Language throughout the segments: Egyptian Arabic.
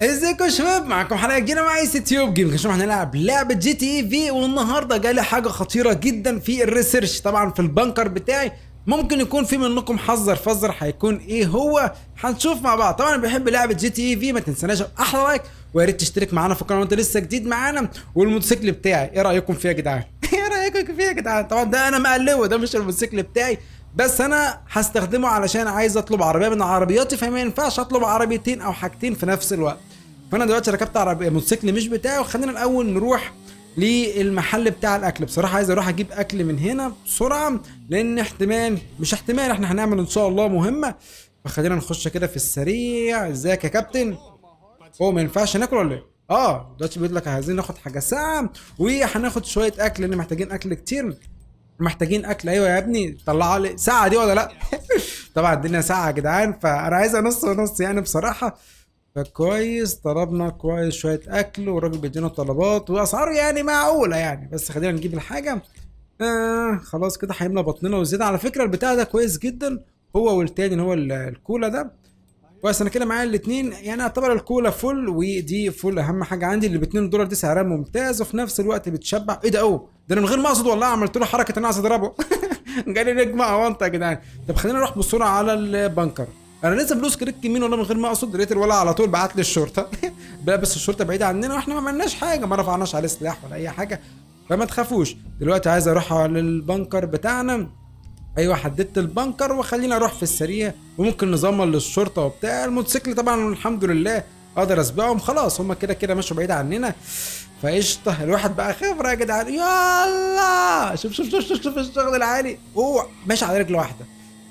ازيكم يا شباب معكم حلقه جديده مع ايس تيوب جيم عشان هنلعب لعبه جي تي اي في والنهارده جالي حاجه خطيره جدا في الريسيرش طبعا في البنكر بتاعي ممكن يكون في منكم حذر فذر هيكون ايه هو هنشوف مع بعض طبعا بحب لعبه جي تي اي في ما تنساناش احلى لايك ويا ريت تشترك معانا في القناه وانت لسه جديد معانا والموتوسيكل بتاعي ايه رايكم فيه يا جدعان ايه رايكم فيه يا جدعان طبعا ده انا مقلبه ده مش الموتوسيكل بتاعي بس انا هستخدمه علشان عايز اطلب عربيه من عربياتي فما ينفعش اطلب عربيتين او حاجتين في نفس الوقت فانا دلوقتي ركبت عربيه موتوسيكل مش بتاعي وخلينا الاول نروح للمحل بتاع الاكل بصراحه عايز اروح اجيب اكل من هنا بسرعه لان احتمال مش احتمال احنا هنعمل ان شاء الله مهمه فخلينا نخش كده في السريع ازيك يا كابتن هو ما ينفعش ناكل ولا ايه اه دلوقتي بيقول لك عايزين ناخد حاجه ساعه وهناخد شويه اكل لان محتاجين اكل كتير محتاجين اكل ايوه يا ابني طلعوا لي ساعه دي ولا لا طبعا الدنيا ساعه يا جدعان فانا عايزها نص ونص يعني بصراحه فكويس طلبنا كويس شويه اكل والراجل بيدينا طلبات واسعاره يعني معقوله يعني بس خلينا نجيب الحاجه آه خلاص كده هيملى بطننا وزياده على فكره البتاع ده كويس جدا هو والتاني اللي هو ال- الكولا ده كويس انا كده معايا الاثنين يعني اعتبر الكولا فل ودي فل اهم حاجه عندي اللي ب 2 دولار دي سعرها ممتاز وفي نفس الوقت بتشبع ايه ده اوه ده انا من غير ما اقصد والله عملت له حركه ان انا عايز اضربه جالي نجمه اونطه يا جدعان طب خلينا نروح بسرعه على البنكر انا لسه فلوس كريك يمين والله من غير ما اقصد لقيت الولا على طول بعت لي الشرطه بقى بس الشرطه بعيده عننا واحنا ما عملناش حاجه ما رفعناش عليه سلاح ولا اي حاجه فما تخافوش دلوقتي عايز اروح على البنكر بتاعنا ايوه حددت البنكر وخلينا اروح في السريع وممكن نزمر للشرطه وبتاع الموتوسيكل طبعا الحمد لله اقدر اسبقهم خلاص هم كده كده ماشوا بعيد عننا فقشطه الواحد بقى خبره يا جدعان يلا شوف شوف شوف شوف, شوف الشغل العالي اوه ماشي على رجل واحده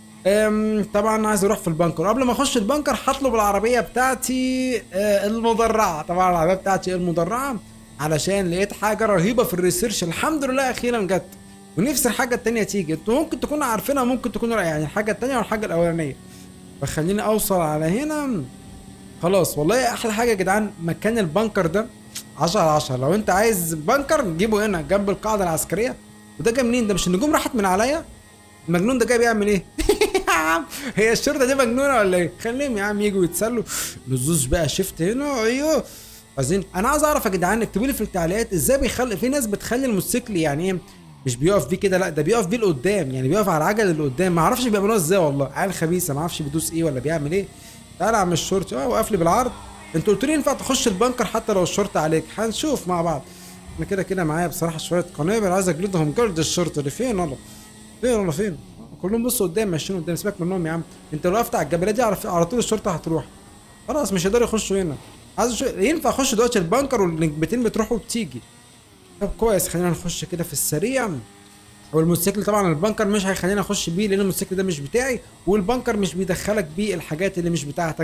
أم، طبعا عايز اروح في البنكر قبل ما اخش البنكر هطلب العربيه بتاعتي آه، المدرعه طبعا العربيه بتاعتي المدرعه علشان لقيت حاجه رهيبه في الريسيرش الحمد لله اخيرا جت ونفسي الحاجه التانية تيجي انتوا ممكن تكونوا عارفينها ممكن تكونوا يعني الحاجه التانية والحاجه الاولانيه فخليني اوصل على هنا خلاص والله احلى حاجه يا جدعان مكان البنكر ده 10 على 10 لو انت عايز بنكر جيبه هنا جنب القاعده العسكريه وده جاي منين ده مش النجوم راحت من عليا المجنون ده جاي بيعمل ايه يا عم هي الشرطه دي مجنونه ولا ايه خليهم يا عم يجوا يتسلوا نزوز بقى شفت هنا ايوه عايزين انا عايز اعرف يا جدعان اكتبوا لي في التعليقات ازاي بيخلي في ناس بتخلي الموتوسيكل يعني ايه مش بيقف بيه كده لا ده بيقف بيه لقدام يعني بيقف على العجل اللي قدام ما اعرفش بيعملوها ازاي والله عيال خبيثه ما اعرفش بيدوس ايه ولا بيعمل ايه تعالى يا عم الشرطي اه وقف لي بالعرض انت قلت لي ينفع تخش البنكر حتى لو الشرطه عليك هنشوف مع بعض انا كده كده معايا بصراحه شويه قنابل عايز اجلدهم جلد الشرطه اللي فين والله فين ولا فين كلهم بصوا قدام ماشيين قدام سيبك منهم يا عم انت لو وقفت على الجبليه دي على, على طول الشرطه هتروح خلاص مش هيقدروا يخشوا هنا عايز شو... ينفع اخش دلوقتي البنكر والنجمتين بتروحوا وبتيجي طب كويس خلينا نخش كده في السريع والموتوسيكل طبعا البنكر مش هيخليني اخش بيه لان الموتوسيكل ده مش بتاعي والبنكر مش بيدخلك بيه الحاجات اللي مش بتاعتك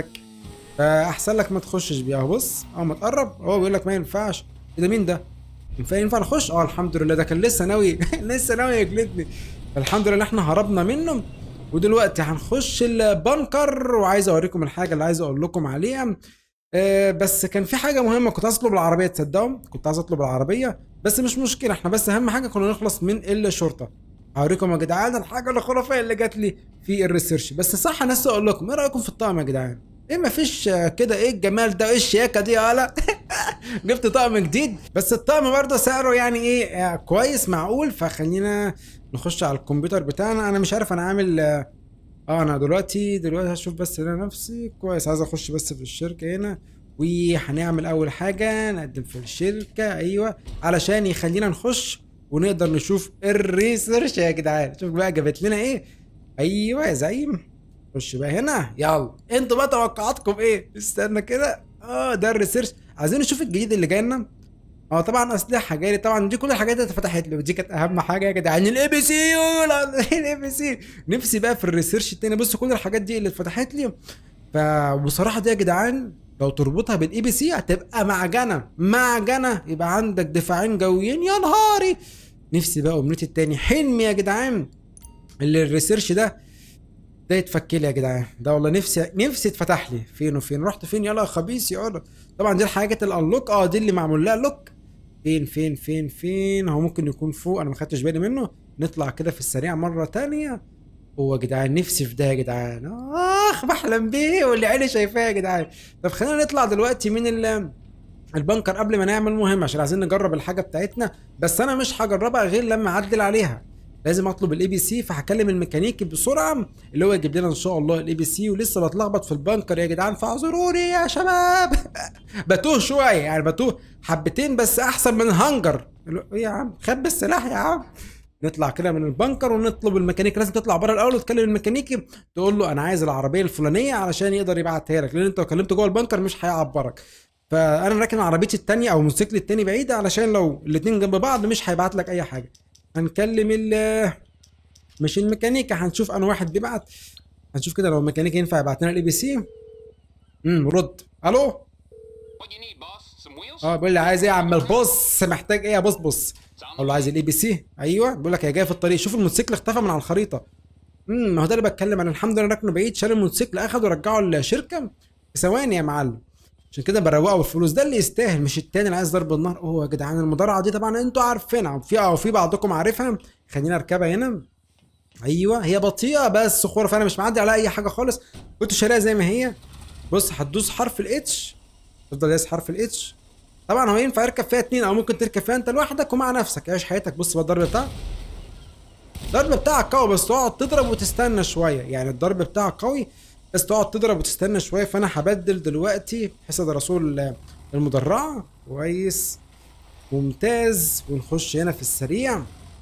فاحسن لك ما تخشش بيه اهو بص اول ما تقرب هو بيقول لك ما ينفعش ايه ده مين ده ينفع ينفع نخش اه الحمد لله ده كان لسه ناوي لسه ناوي يجلدني فالحمد لله احنا هربنا منه ودلوقتي هنخش البنكر وعايز اوريكم الحاجه اللي عايز اقول لكم عليها آه بس كان في حاجه مهمه كنت عايز اطلب العربيه تصدقوا كنت عايز اطلب العربيه بس مش مشكله احنا بس اهم حاجه كنا نخلص من الشرطه هوريكم يا جدعان الحاجه الخرافيه اللي جات لي في الريسيرش بس صح انا لسه اقول لكم ايه رايكم في الطقم يا جدعان ايه مفيش آه، كده ايه الجمال ده ايه الشياكه دي يالا جبت طقم جديد بس الطقم برضه سعره يعني ايه آه، كويس معقول فخلينا نخش على الكمبيوتر بتاعنا انا مش عارف انا عامل اه آه، انا دلوقتي دلوقتي هشوف بس هنا نفسي كويس عايز اخش بس في الشركه هنا وهنعمل اول حاجه نقدم في الشركه ايوه علشان يخلينا نخش ونقدر نشوف الريسيرش يا جدعان شوف بقى جابت لنا ايه ايوه يا زعيم خش بقى هنا يلا انتوا بقى توقعاتكم ايه استنى كده اه ده الريسيرش عايزين نشوف الجديد اللي جاي لنا اه طبعا اسلحه جاي لي طبعا دي كل الحاجات اللي اتفتحت لي ودي كانت اهم حاجه يا جدعان الاي بي سي الاي بي سي نفسي بقى في الريسيرش التاني بص كل الحاجات دي اللي اتفتحت لي فبصراحه دي يا جدعان لو تربطها بالاي بي سي هتبقى معجنه معجنه يبقى عندك دفاعين جويين يا نهاري نفسي بقى امنيتي التاني حلمي يا جدعان اللي الريسيرش ده ده يتفك لي يا جدعان ده والله نفسي نفسي اتفتح لي فين وفين رحت فين يلا يا خبيث يلا طبعا دي الحاجات الانلوك اه دي اللي معمول لها لوك فين فين فين فين هو ممكن يكون فوق انا ما خدتش بالي منه نطلع كده في السريع مره تانية هو يا جدعان نفسي في ده يا جدعان اخ بحلم بيه واللي عيني شايفاه يا جدعان طب خلينا نطلع دلوقتي من ال البنكر قبل ما نعمل مهم عشان عايزين نجرب الحاجه بتاعتنا بس انا مش هجربها غير لما اعدل عليها لازم اطلب الاي بي سي فهكلم الميكانيكي بسرعه اللي هو يجيب لنا ان شاء الله الاي بي سي ولسه بتلخبط في البنكر يا جدعان فاعذروني يا شباب بتوه شويه يعني بتوه حبتين بس احسن من هانجر ايه يا عم خبي السلاح يا عم نطلع كده من البنكر ونطلب الميكانيكي لازم تطلع بره الاول وتكلم الميكانيكي تقول له انا عايز العربيه الفلانيه علشان يقدر يبعتها لك لان انت لو كلمته جوه البنكر مش هيعبرك فانا راكن عربيتي التانية او الموتوسيكل التاني بعيده علشان لو الاتنين جنب بعض مش هيبعت لك اي حاجه هنكلم ال مش الميكانيكا هنشوف انا واحد بيبعت هنشوف كده لو الميكانيكا ينفع يبعت لنا الاي بي سي امم رد الو What you need, boss? Some wheels? اه بيقول لي عايز ايه يا عم البص محتاج ايه يا بص بص اقول له عايز الاي بي سي ايوه بيقول لك هي جايه في الطريق شوف الموتوسيكل اختفى من على الخريطه امم ما هو ده اللي بتكلم انا الحمد لله ركنه بعيد شال الموتوسيكل اخده ورجعه الشركه في ثواني يا معلم عشان كده بروقه بالفلوس ده اللي يستاهل مش التاني اللي عايز ضرب النار اوه يا جدعان المدرعه دي طبعا انتوا عارفينها في او في بعضكم عارفها خلينا اركبها هنا ايوه هي بطيئه بس خرافه انا مش معدي على اي حاجه خالص كنت شاريها زي ما هي بص هتدوس حرف الاتش تفضل دايس حرف الاتش طبعا هو ينفع يركب فيها اتنين او ممكن تركب فيها انت لوحدك ومع نفسك عيش حياتك بص بقى الضرب بتاعك الضرب بتاعك قوي بس تقعد تضرب وتستنى شويه يعني الضرب بتاعك قوي بس تقعد تضرب وتستنى شويه فانا هبدل دلوقتي حسد رسول المدرعه كويس ممتاز ونخش هنا في السريع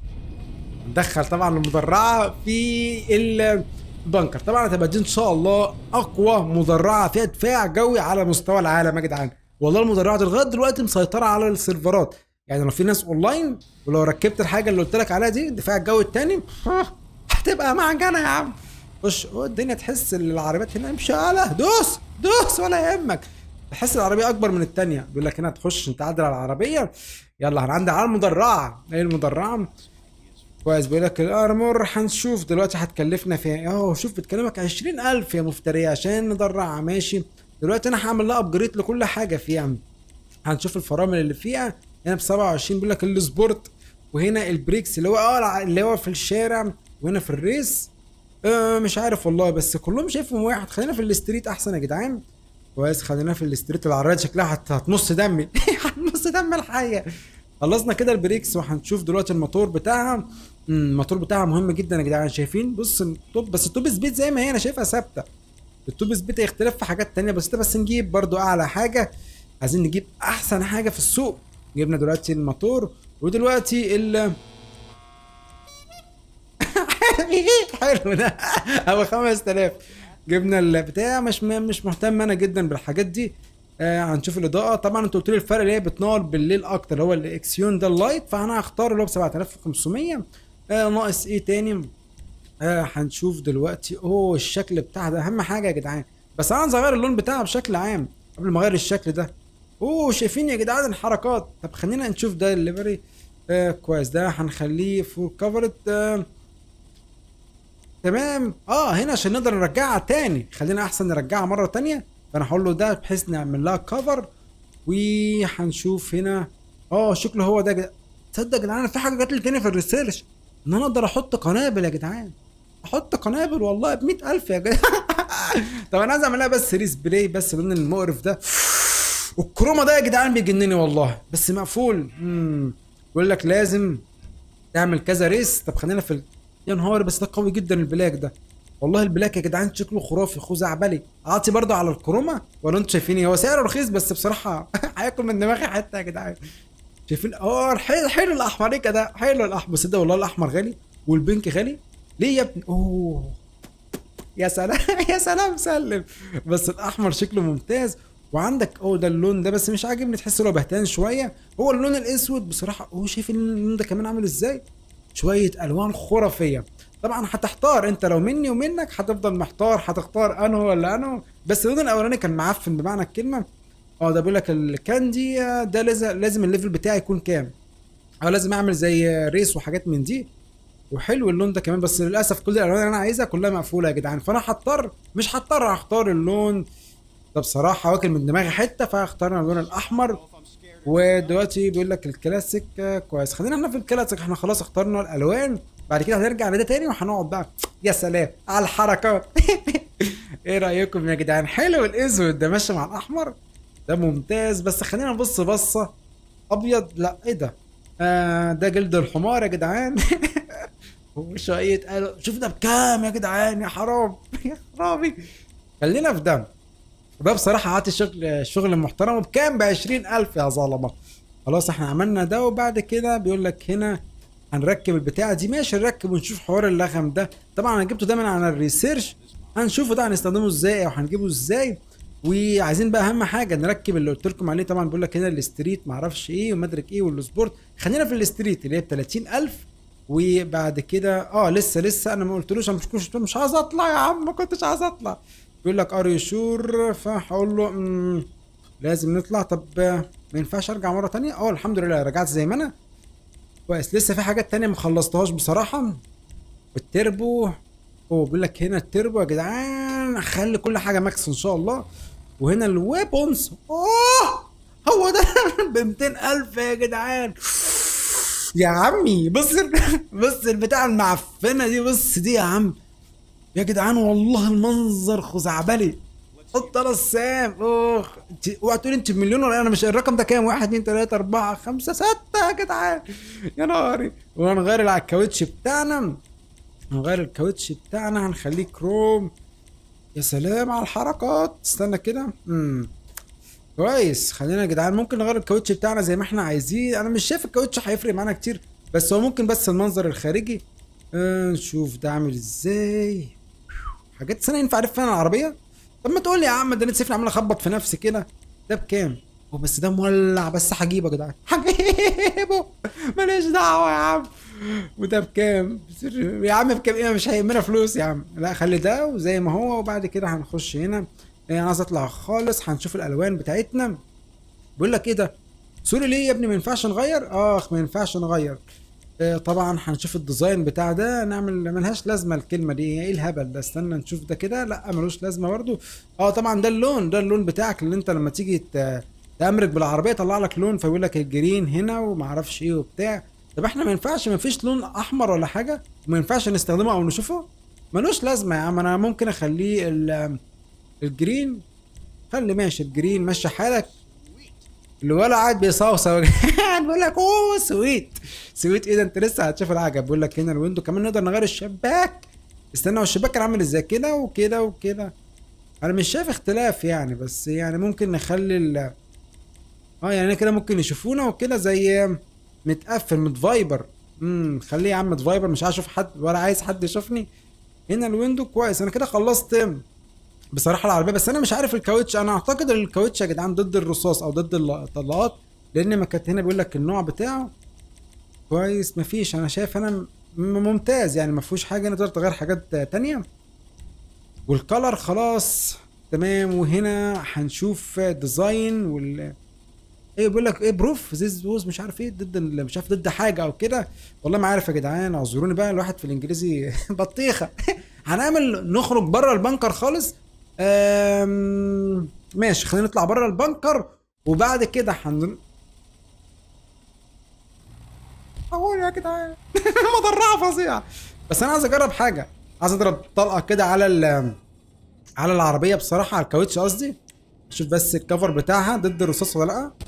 ندخل طبعا المدرعه في البنكر طبعا هتبقى دي ان شاء الله اقوى مدرعه فيها دفاع جوي على مستوى العالم يا جدعان والله المدرعه دي لغايه دلوقتي مسيطره على السيرفرات يعني لو في ناس اونلاين ولو ركبت الحاجه اللي قلت لك عليها دي الدفاع الجوي التاني هتبقى معجنه يا عم خش هو الدنيا تحس ان العربيات هنا مش على دوس دوس ولا يهمك تحس العربيه اكبر من التانية بيقول لك هنا تخش انت عادل على العربيه يلا هنعدي على المدرعه ايه المدرعه كويس بيقول لك الارمور هنشوف دلوقتي هتكلفنا فيها ايه اهو شوف بتكلمك 20000 يا مفتريه عشان ندرعها ماشي دلوقتي انا هعمل لها ابجريد لكل حاجه فيها هنشوف الفرامل اللي فيها هنا ب 27 بيقول لك السبورت وهنا البريكس اللي هو اه اللي هو في الشارع وهنا في الريس آه مش عارف والله بس كلهم شايفهم واحد خلينا في الاستريت احسن يا جدعان كويس خلينا في الاستريت العربيات شكلها هت- هتمص دمي هتمص دم الحيه خلصنا كده البريكس وهنشوف دلوقتي الموتور بتاعها مم، الموتور بتاعها مهم جدا يا جدعان شايفين بص التوب بس التوب سبيد زي ما هي انا شايفها ثابته التوب سبيد هيختلف في حاجات تانية بسيطة بس نجيب برضو اعلى حاجة عايزين نجيب احسن حاجة في السوق جبنا دلوقتي الموتور ودلوقتي ال حلو ده ابو 5000 جبنا البتاع مش مش مهتم انا جدا بالحاجات دي آه هنشوف الاضاءه طبعا انت قلت لي الفرق اللي هي بتنور بالليل اكتر اللي هو الاكسيون ده اللايت فانا هختار اللي هو ب 7500 آه ناقص ايه تاني آه هنشوف دلوقتي اوه الشكل بتاعها ده اهم حاجه يا جدعان بس انا عايز اغير اللون بتاعها بشكل عام قبل ما اغير الشكل ده اوه شايفين يا جدعان الحركات طب خلينا نشوف ده الليفري آه كويس ده هنخليه فول كفرت آه تمام اه هنا عشان نقدر نرجعها تاني خلينا احسن نرجعها مره تانية فانا هقول له ده بحيث نعمل لها كفر وهنشوف هنا اه شكله هو ده جد... تصدق يا جدعان في حاجه جات لي تاني في الريسيرش ان انا اقدر احط قنابل يا جدعان احط قنابل والله ب 100000 يا جدعان طب انا عايز اعملها بس ريسبراي بس اللون المقرف ده والكروما ده يا جدعان بيجنني والله بس مقفول امم بيقول لك لازم تعمل كذا ريس طب خلينا في ال... يا نهار بس ده قوي جدا البلاك ده والله البلاك يا جدعان شكله خرافي خزعبلي اعطي برضه على الكروما ولا انتوا شايفين ايه هو سعره رخيص بس بصراحه هياكل من دماغي حته يا جدعان شايفين اه حلو حلو الاحمر ده حلو الاحمر بس ده والله الاحمر غالي والبينك غالي ليه يا ابني اوه يا سلام يا سلام سلم بس الاحمر شكله ممتاز وعندك اوه ده اللون ده بس مش عاجبني تحس انه بهتان شويه هو اللون الاسود بصراحه اوه شايف اللون ده كمان عامل ازاي شويه الوان خرافيه طبعا هتحتار انت لو مني ومنك هتفضل محتار هتختار انه ولا انه بس اللون الاولاني كان معفن بمعنى الكلمه اه ده بيقول لك الكاندي آه، ده لازم لازم الليفل بتاعي يكون كام اه لازم اعمل زي ريس وحاجات من دي وحلو اللون ده كمان بس للاسف كل الالوان اللي انا عايزها كلها مقفوله يا جدعان فانا هضطر مش هضطر هختار اللون ده بصراحه واكل من دماغي حته فاخترنا اللون الاحمر ودلوقتي بيقول لك الكلاسيك آه، كويس خلينا احنا في الكلاسيك احنا خلاص اخترنا الالوان بعد كده هنرجع لده تاني وهنقعد بقى يا سلام على الحركات ايه رايكم يا جدعان حلو الاسود ده ماشي مع الاحمر ده ممتاز بس خلينا نبص بصه ابيض لا ايه ده آه ده جلد الحمار يا جدعان وشوية قالوا شوف ده بكام يا جدعان يا حرام يا حرامي خلينا في ده ده بصراحة عاطي شغل شغل محترم وبكام ب 20000 يا ظلمة خلاص احنا عملنا ده وبعد كده بيقول لك هنا هنركب البتاعة دي ماشي نركب ونشوف حوار اللغم ده طبعا انا جبته ده من على الريسيرش هنشوفه ده هنستخدمه ازاي او هنجيبه ازاي وعايزين بقى اهم حاجه نركب اللي قلت لكم عليه طبعا بيقول لك هنا الاستريت معرفش ايه ومدرك ايه والسبورت خلينا في الاستريت اللي هي ب 30000 وبعد كده اه لسه لسه انا ما قلتلوش انا مش مش, مش عايز اطلع يا عم ما كنتش عايز اطلع بيقول لك ار يو شور فهقول له مم، لازم نطلع طب آه، ما ينفعش ارجع مره تانية اه الحمد لله رجعت زي ما انا كويس لسه في حاجات تانية ما خلصتهاش بصراحه والتربو هو بيقول لك هنا التربو يا جدعان خلي كل حاجه ماكس ان شاء الله وهنا الويبونز اوه هو ده ب 200000 يا جدعان يا عمي بص ال- بص البتاع المعفنه دي بص دي يا عم يا جدعان والله المنظر خزعبلي حط رسام اخ انت اوعى تقولي انت بمليون ولا انا مش الرقم ده كام؟ واحد اتنين تلاته اربعه خمسه سته يا جدعان يا نهاري وهنغير على الكاوتش بتاعنا هنغير الكاوتش بتاعنا هنخليه كروم يا سلام على الحركات استنى كده امم كويس خلينا يا جدعان ممكن نغير الكاوتش بتاعنا زي ما احنا عايزين انا مش شايف الكاوتش هيفرق معانا كتير بس هو ممكن بس المنظر الخارجي آه نشوف ده عامل ازاي حاجات سنه ينفع اعرف فين العربيه طب ما تقول لي يا عم ده انا سيفني عمال اخبط في نفسي كده ده بكام هو بس ده مولع بس هجيبه يا جدعان هجيبه ماليش دعوه يا عم وده بكام يا عم بكام ايه مش هيهمنا فلوس يا عم لا خلي ده وزي ما هو وبعد كده هنخش هنا انا عايز اطلع خالص هنشوف الالوان بتاعتنا بيقول لك ايه ده سوري ليه يا ابني ما ينفعش نغير اخ ما ينفعش نغير آه طبعا هنشوف الديزاين بتاع ده نعمل ملهاش لازمه الكلمه دي ايه الهبل ده استنى نشوف ده كده لا ملوش لازمه برضو اه طبعا ده اللون ده اللون بتاعك اللي انت لما تيجي ت- تأمرك بالعربيه يطلع لك لون فيقول لك الجرين هنا وما اعرفش ايه وبتاع طب احنا ما ينفعش ما فيش لون احمر ولا حاجه ما ينفعش نستخدمه او نشوفه ملوش لازمه يا عم انا ممكن اخليه ال- الجرين خلي ماشي الجرين ماشي حالك الولد قاعد بيصوصو قاعد بيقول لك اوه سويت سويت ايه ده انت لسه هتشوف العجب بيقول لك هنا الويندو كمان نقدر نغير الشباك استنى هو الشباك كان عامل ازاي كده وكده وكده انا مش شايف اختلاف يعني بس يعني ممكن نخلي ال اه يعني كده ممكن يشوفونا وكده زي متقفل متفايبر امم خليه يا عم متفايبر مش عايز اشوف حد ولا عايز حد يشوفني هنا الويندو كويس انا كده خلصت بصراحه العربيه بس انا مش عارف الكاوتش انا اعتقد الكاوتش يا جدعان ضد الرصاص او ضد الطلقات لان ما كانت هنا بيقول لك النوع بتاعه كويس مفيش انا شايف انا م- ممتاز يعني ما فيهوش حاجه نقدر تغير حاجات تانية والكلر خلاص تمام وهنا هنشوف ديزاين وال ايه بيقول لك ايه بروف زيز ووز مش عارف ايه ضد ال- مش عارف ضد حاجه او كده والله ما عارف يا جدعان اعذروني بقى الواحد في الانجليزي بطيخه هنعمل نخرج بره البنكر خالص أم... ماشي خلينا نطلع بره البنكر وبعد كده هن اقول يا جدعان مضرعه فظيعه بس انا عايز اجرب حاجه عايز اضرب طلقه كده على ال على العربيه بصراحه على الكاوتش قصدي اشوف بس الكفر بتاعها ضد الرصاص ولا لا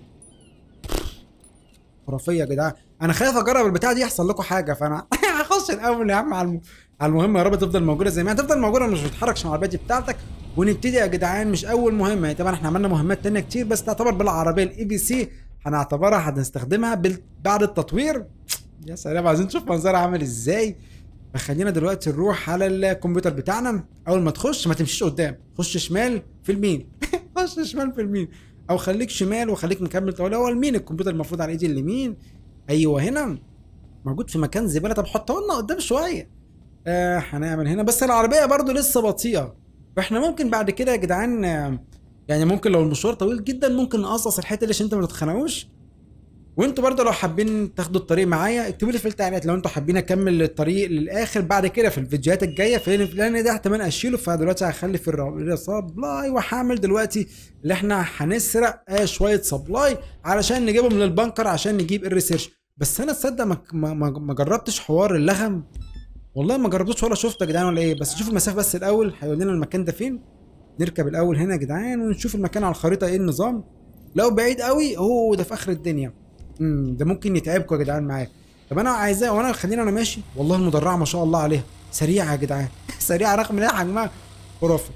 خرافيه يا جدعان انا خايف اجرب البتاعه دي يحصل لكم حاجه فانا هخش الاول يا عم على الم- على المهمه يا رب تفضل موجوده زي ما هي تفضل موجوده مش بتتحركش مع العربيه دي بتاعتك ونبتدي يا جدعان مش اول مهمه يعني طبعا احنا عملنا مهمات تانية كتير بس تعتبر بالعربيه الاي بي سي هنعتبرها هنستخدمها بال- بعد التطوير يا سلام عايزين نشوف منظرها عامل ازاي فخلينا دلوقتي نروح على الكمبيوتر بتاعنا اول ما تخش ما تمشيش قدام خش شمال في اليمين خش شمال في اليمين او خليك شمال وخليك مكمل طوال هو اليمين الكمبيوتر المفروض على ايدي اليمين ايوه هنا موجود في مكان زباله طب حطه لنا قدام شويه آه هنعمل هنا بس العربيه برضو لسه بطيئه فاحنا ممكن بعد كده يا جدعان آه، يعني ممكن لو المشوار طويل جدا ممكن نقصص الحته دي عشان انتوا ما تتخانقوش وانتوا برضه لو حابين تاخدوا الطريق معايا اكتبوا لي في التعليقات لو انتوا حابين اكمل الطريق للاخر بعد كده في الفيديوهات الجايه فلان لان ده احتمال اشيله فدلوقتي هخلي في الر- سبلاي وهعمل دلوقتي اللي احنا هنسرق آه شويه سبلاي علشان نجيبهم للبنكر عشان نجيب الريسيرش بس انا تصدق ما, ما, ما, ما جربتش حوار اللغم والله ما جربتوش ولا شفته يا جدعان ولا ايه بس نشوف المسافه بس الاول هيقول لنا المكان ده فين نركب الاول هنا يا جدعان ونشوف المكان على الخريطه ايه النظام لو بعيد قوي اوه ده في اخر الدنيا امم ده ممكن يتعبكم يا جدعان معايا طب انا عايزاه وانا خليني انا ماشي والله المدرعه ما شاء الله عليها سريعه يا جدعان سريعه رغم ان هي حجمها خرافي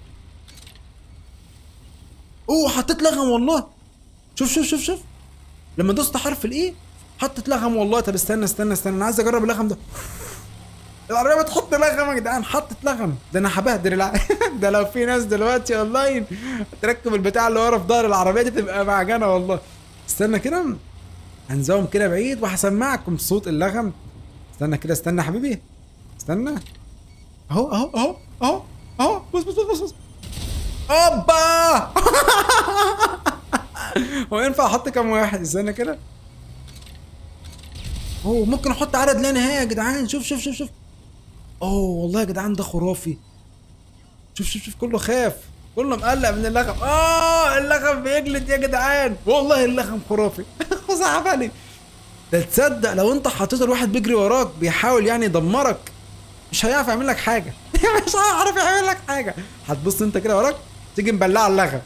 اوه حطيت لغم والله شوف شوف شوف شوف لما دوست حرف الايه حطت لغم والله طب استنى استنى استنى انا عايز اجرب اللغم ده العربيه بتحط لغم يا جدعان حطت لغم ده انا هبهدل الع... ده لو في ناس دلوقتي اونلاين تركب البتاع اللي ورا في ظهر العربيه دي تبقى معجنه والله استنى كده هنزوم كده بعيد وهسمعكم صوت اللغم استنى كده استنى يا حبيبي استنى اهو اهو اهو اهو اهو بص بص بص بص اوبا هو ينفع احط كام واحد استنى كده اوه ممكن احط عدد لا نهايه يا جدعان شوف شوف شوف شوف اوه والله يا جدعان ده خرافي شوف شوف شوف كله خاف كله مقلق من اللغم اه اللغم بيجلد يا جدعان والله اللغم خرافي خزعبلي ده تصدق لو انت حطيت الواحد بيجري وراك بيحاول يعني يدمرك مش هيعرف يعمل لك حاجه مش هيعرف يعمل لك حاجه هتبص انت كده وراك تيجي مبلعه اللغم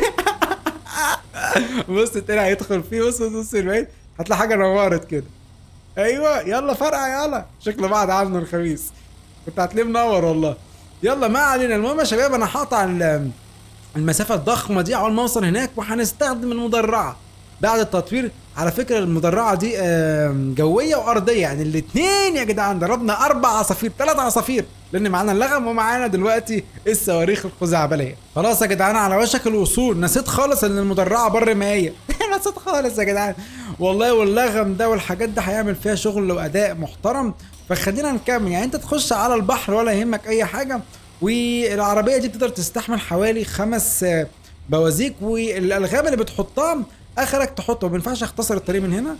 بص التاني هيدخل فيه بص بص بص البعيد هتلاقي حاجه نورت كده ايوه يلا فرقع يلا شكله بعد عنه الخميس كنت هتلاقيه منور والله يلا ما علينا المهم يا شباب انا هقطع ال- المسافه الضخمه دي اول ما اوصل هناك وهنستخدم المدرعه بعد التطوير على فكره المدرعه دي آم، جويه وارضيه يعني الاثنين يا جدعان ضربنا اربع عصافير ثلاث عصافير لان معانا اللغم ومعانا دلوقتي الصواريخ الخزعبليه خلاص يا جدعان على وشك الوصول نسيت خالص ان المدرعه بر ما هي نسيت خالص يا جدعان والله واللغم ده والحاجات ده هيعمل فيها شغل واداء محترم فخلينا نكمل يعني انت تخش على البحر ولا يهمك اي حاجه والعربيه دي بتقدر تستحمل حوالي خمس آه، بوازيك والالغام اللي بتحطها اخرك تحطه ما ينفعش اختصر الطريق من هنا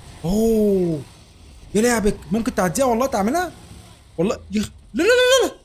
اوه يا لعبك ممكن تعديها والله تعملها والله يخ... لا لا لا لا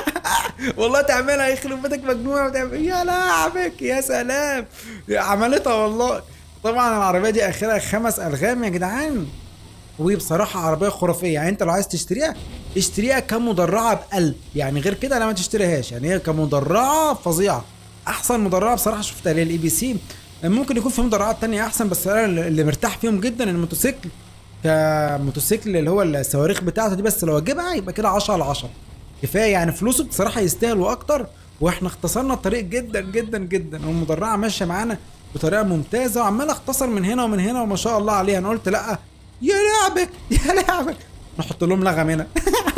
والله تعملها يخرب بيتك مجنونه وتعمل يا لعبك يا سلام عملتها والله طبعا العربيه دي اخرها خمس الغام يا جدعان وبصراحه عربيه خرافيه يعني انت لو عايز تشتريها اشتريها كمدرعه بقلب يعني غير كده لا ما تشتريهاش يعني هي كمدرعه فظيعه احسن مدرعه بصراحه شفتها اللي هي الاي بي سي ممكن يكون في مدرعات تانية احسن بس انا اللي مرتاح فيهم جدا الموتوسيكل كموتوسيكل اللي هو الصواريخ بتاعته دي بس لو اجيبها يبقى كده 10 على 10 كفايه يعني فلوسه بصراحه يستاهل واكتر واحنا اختصرنا الطريق جدا جدا جدا والمدرعه ماشيه معانا بطريقه ممتازه وعمال اختصر من هنا ومن هنا وما شاء الله عليها انا قلت لا يا لعبك يا لعبك نحط لهم لغم هنا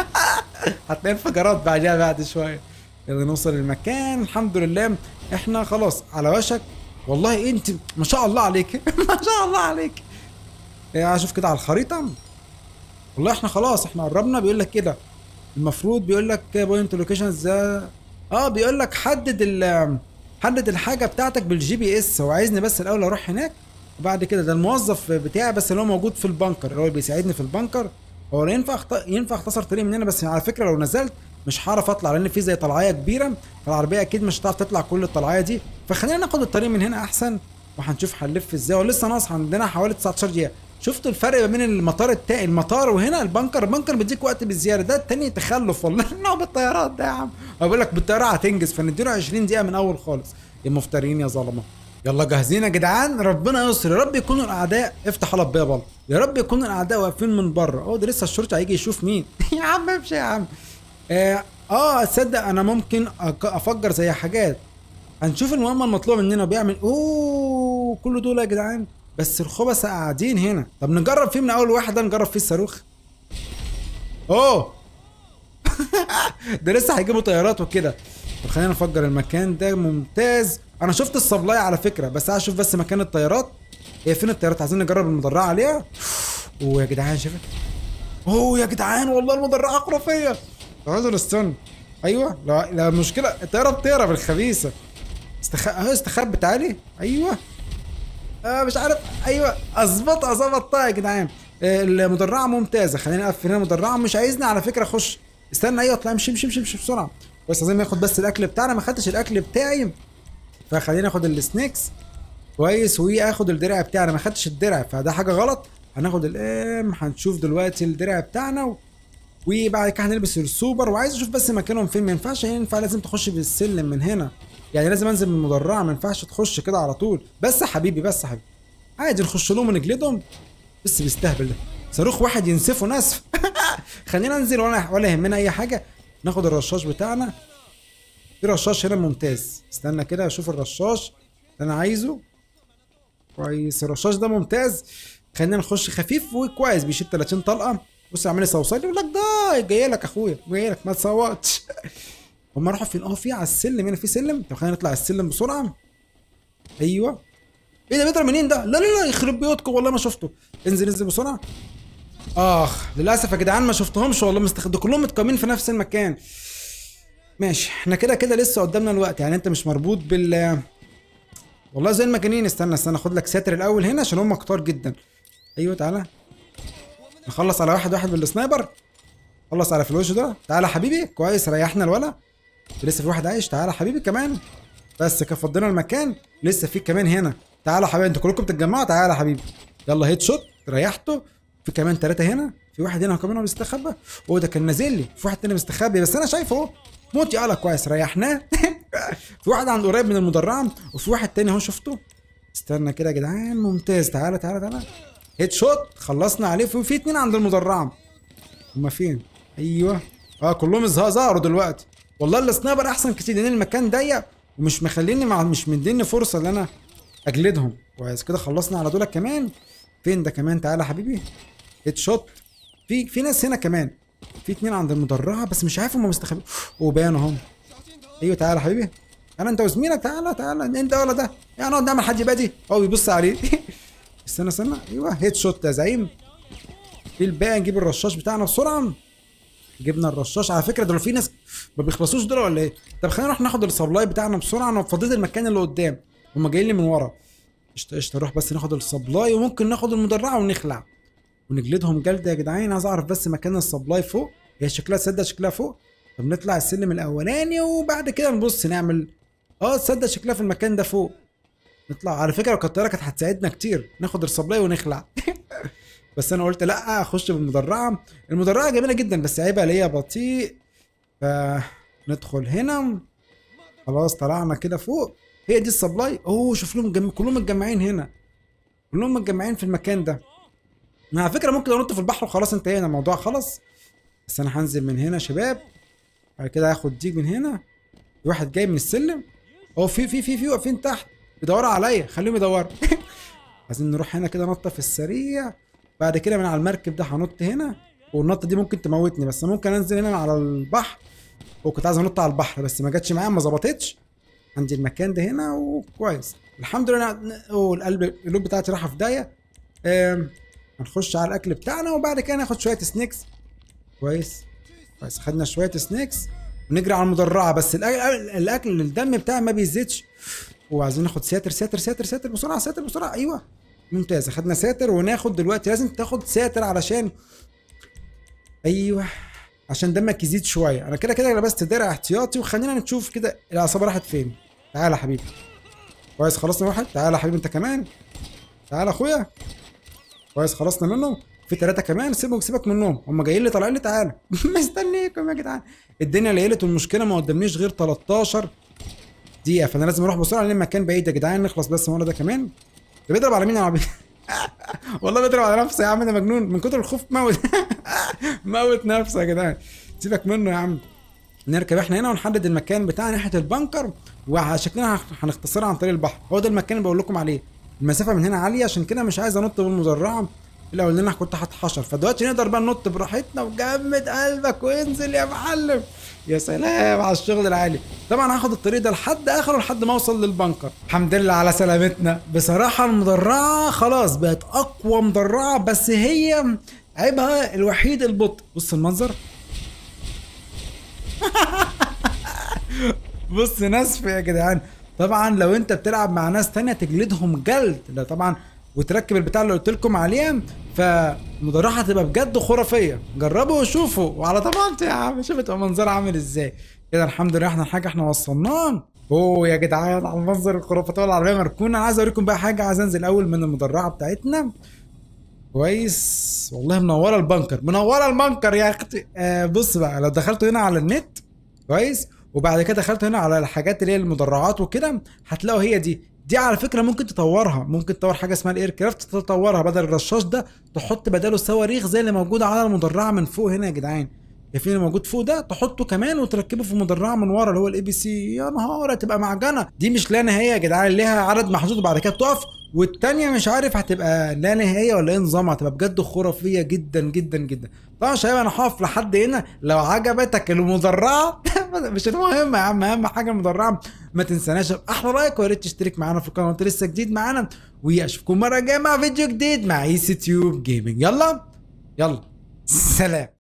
هتلاقي انفجارات بعدها بعد شويه يلا نوصل المكان الحمد لله احنا خلاص على وشك والله انت ما شاء الله عليك ما شاء الله عليك إيه، اشوف كده على الخريطه والله احنا خلاص احنا قربنا بيقول لك كده المفروض بيقول لك بوينت لوكيشن ذا اه بيقول لك حدد ال حدد الحاجه بتاعتك بالجي بي اس هو عايزني بس الاول اروح هناك وبعد كده ده الموظف بتاعي بس اللي هو موجود في البنكر اللي هو بيساعدني في البنكر هو لا ينفع أخت... ينفع اختصر طريق من هنا بس على فكره لو نزلت مش هعرف اطلع لان في زي طلعيه كبيره فالعربيه اكيد مش هتعرف تطلع كل الطلعيه دي فخلينا ناخد الطريق من هنا احسن وهنشوف هنلف ازاي ولسه ناقص عندنا حوالي 19 دقيقه شفتوا الفرق ما بين المطار التاني المطار وهنا البنكر البنكر بيديك وقت بالزياده ده التاني تخلف والله نوع بالطيارات ده يا عم هو بيقول لك بالطياره هتنجز فنديله 20 دقيقه من اول خالص يا مفترين يا ظلمه يلا جاهزين يا جدعان ربنا يستر يا رب يكونوا الاعداء افتح على الباب يلا يا رب يكونوا الاعداء واقفين من بره اه ده لسه الشرطه هيجي يشوف مين يا عم امشي يا عم اه, آه تصدق انا ممكن أك- افجر زي حاجات هنشوف المهمه المطلوبه مننا بيعمل اوه كل دول يا جدعان بس الخبث قاعدين هنا طب نجرب فيه من اول واحد ده نجرب فيه الصاروخ اوه ده لسه هيجيبوا طيارات وكده طب خلينا نفجر المكان ده ممتاز انا شفت السبلاي على فكره بس عايز اشوف بس مكان الطيارات هي فين الطيارات عايزين نجرب المدرعه عليها اوه يا جدعان شوف اوه يا جدعان والله المدرعه خرافيه عايزوا نستنى ايوه لا لا مشكله الطياره بتطير بالخبيثه استخ... اهو استخبى تعالي ايوه آه مش عارف ايوه اظبط اظبطها يا جدعان آه، المدرعه ممتازه خلينا نقفل هنا المدرعه مش عايزني على فكره اخش استنى ايوه اطلع امشي امشي امشي امشي بسرعه بس عايزين ناخد بس الاكل بتاعنا ما خدتش الاكل بتاعي فخلينا ناخد السنيكس كويس واخد الدرع بتاعنا ما خدتش الدرع فده حاجه غلط هناخد الام هنشوف دلوقتي الدرع بتاعنا و... وبعد كده هنلبس السوبر وعايز اشوف بس مكانهم فين ما ينفعش ينفع لازم تخش بالسلم من هنا يعني لازم انزل من المدرعه ما ينفعش تخش كده على طول بس يا حبيبي بس يا حبيبي عادي نخش لهم ونجلدهم بس بيستهبل ده صاروخ واحد ينسفه نسف خلينا ننزل ولا ولا يهمنا اي حاجه ناخد الرشاش بتاعنا في رشاش هنا ممتاز استنى كده اشوف الرشاش اللي انا عايزه كويس الرشاش ده ممتاز خلينا نخش خفيف وكويس بيشيل 30 طلقه بص اعمل لي صوصات يقول لك ده جاي لك اخويا جاي لك ما تصوتش هم راحوا فين اه في على السلم هنا في سلم طب خلينا نطلع السلم بسرعه ايوه ايه ده بيضرب منين ده لا لا لا يخرب بيوتكم والله ما شفته انزل انزل بسرعه اخ للاسف يا جدعان ما شفتهمش والله مستخد كلهم متقامين في نفس المكان ماشي احنا كده كده لسه قدامنا الوقت يعني انت مش مربوط بال والله زي المجانين استنى استنى خد لك ساتر الاول هنا عشان هم كتار جدا ايوه تعالى نخلص على واحد واحد بالسنايبر خلص على فلوش ده تعالى يا حبيبي كويس ريحنا الولا لسه في واحد عايش تعالى يا حبيبي كمان بس كده فضينا المكان لسه في كمان هنا تعالى يا حبيبي انتوا كلكم بتتجمعوا تعالى يا حبيبي يلا هيد شوت ريحته في كمان ثلاثة هنا في واحد هنا كمان هو بيستخبى هو ده كان نازل لي في واحد تاني مستخبي بس انا شايفه اهو موت يلا كويس ريحناه في واحد عند قريب من المدرعة وفي واحد تاني اهو شفته استنى كده يا جدعان ممتاز تعالى تعالى تعالى هيد شوت خلصنا عليه في في اتنين عند المدرعة هما فين ايوه اه كلهم ظه- ظهروا دلوقتي والله السنايبر احسن كتير لان المكان ضيق ومش مخليني مع مش مديني فرصه ان انا اجلدهم كويس كده خلصنا على دول كمان فين ده كمان تعالى يا حبيبي هيد شوت في في ناس هنا كمان في اتنين عند المدرعه بس مش عارف هم مستخبين وبانوا اهم ايوه تعالى يا حبيبي انا انت وزميلك تعالى تعالى انت ولا ده يعني نقعد نعمل حد بادي هو بيبص عليه استنى استنى ايوه هيد شوت يا زعيم في الباقي نجيب الرشاش بتاعنا بسرعه جبنا الرشاش على فكره دول في ناس ما بيخلصوش دول ولا ايه طب خلينا نروح ناخد السبلاي بتاعنا بسرعه انا فضيت المكان اللي قدام هم جايين لي من ورا قشطه قشطه نروح بس ناخد السبلاي وممكن ناخد المدرعه ونخلع ونجلدهم جلده يا جدعان عايز اعرف بس مكان السبلاي فوق هي شكلها تصدق شكلها فوق طب نطلع السلم الاولاني وبعد كده نبص نعمل اه تصدق شكلها في المكان ده فوق نطلع على فكره لو كانت الطياره كانت هتساعدنا كتير ناخد السبلاي ونخلع بس انا قلت لا اخش بالمدرعه المدرعه جميله جدا بس عيبها ليا بطيء فندخل هنا خلاص طلعنا كده فوق هي دي السبلاي اوه شوف لهم جم... كلهم متجمعين هنا كلهم متجمعين في المكان ده أنا على فكره ممكن انط في البحر وخلاص انتهينا الموضوع خلص بس انا هنزل من هنا يا شباب بعد كده هاخد ديج من هنا في واحد جاي من السلم هو في في في في واقفين تحت بيدوروا عليا خليهم يدوروا عايزين نروح هنا كده نطه في السريع بعد كده من على المركب ده هنط هنا والنطه دي ممكن تموتني بس ممكن انزل هنا على البحر وكنت عايز انط على البحر بس ما جاتش معايا ما ظبطتش عندي المكان ده هنا وكويس الحمد لله أنا- أوه، القلب القلوب بتاعتي رايحه في دايه آم، هنخش على الاكل بتاعنا وبعد كده ناخد شويه سنيكس كويس كويس خدنا شويه سنيكس ونجري على المدرعه بس الاكل الاكل الدم بتاعي ما بيزيدش وعايزين ناخد ساتر ساتر ساتر ساتر بسرعه ساتر بسرعه ايوه ممتاز خدنا ساتر وناخد دلوقتي لازم تاخد ساتر علشان ايوه عشان دمك يزيد شويه انا كده كده لبست درع احتياطي وخلينا نشوف كده العصابه راحت فين تعالى يا حبيبي كويس خلصنا واحد تعالى يا حبيبي انت كمان تعالى يا اخويا كويس خلصنا منهم في ثلاثة كمان سيبهم سيبك منهم هم جايين لي طالعين لي تعالى مستنيكم يا جدعان الدنيا ليلت والمشكلة ما قدامنيش غير 13 دقيقة فأنا لازم أروح بسرعة لأن المكان بعيد يا جدعان نخلص بس مرة ده كمان ده بيضرب على مين يا عبيد والله بيضرب على نفسه يا عم ده مجنون من كتر الخوف موت موت نفسه يا جدعان سيبك منه يا عم نركب احنا هنا ونحدد المكان بتاع ناحيه البنكر وشكلنا هنختصرها عن طريق البحر هو ده المكان اللي بقول لكم عليه المسافه من هنا عاليه عشان كده مش عايز انط بالمزرعه الاول لان انا كنت هتحشر فدلوقتي نقدر بقى ننط براحتنا وجمد قلبك وانزل يا معلم يا سلام على الشغل العالي طبعا هاخد الطريق ده لحد اخره لحد ما اوصل للبنكر الحمد لله على سلامتنا بصراحه المدرعه خلاص بقت اقوى مدرعه بس هي عيبها الوحيد البطء بص المنظر بص نسف يا جدعان طبعا لو انت بتلعب مع ناس تانية تجلدهم جلد ده طبعا وتركب البتاع اللي قلت لكم عليها فالمدرعه هتبقى بجد خرافيه جربوا وشوفوا وعلى ضمانتي يا عم شوف تبقى منظرها عامل ازاي كده الحمد لله احنا حاجه احنا وصلناه اوه يا جدعان على المنظر الخرافات والعربيه مركونه انا عايز اوريكم بقى حاجه عايز انزل اول من المدرعه بتاعتنا كويس والله منوره البنكر منوره البنكر يا اختي آه بص بقى لو دخلت هنا على النت كويس وبعد كده دخلت هنا على الحاجات اللي هي المدرعات وكده هتلاقوا هي دي دي على فكره ممكن تطورها ممكن تطور حاجه اسمها الاير كرافت تطورها بدل الرشاش ده تحط بداله صواريخ زي اللي موجوده على المدرعه من فوق هنا يا جدعان شايفين اللي موجود فوق ده تحطه كمان وتركبه في مدرعه من ورا اللي هو الاي بي سي يا نهار هتبقى معجنه دي مش لا نهايه يا جدعان ليها عدد محدود وبعد كده تقف والتانية مش عارف هتبقى لا نهايه ولا ايه نظامها هتبقى بجد خرافيه جدا جدا جدا طبعا يا شباب انا هقف لحد هنا لو عجبتك المدرعه مش المهم يا عم اهم حاجه المدرعه ما تنساناش احلى لايك ويا ريت تشترك معانا في القناه وانت لسه جديد معانا واشوفكم مره جايه مع فيديو جديد مع اي سي تيوب جيمنج يلا يلا سلام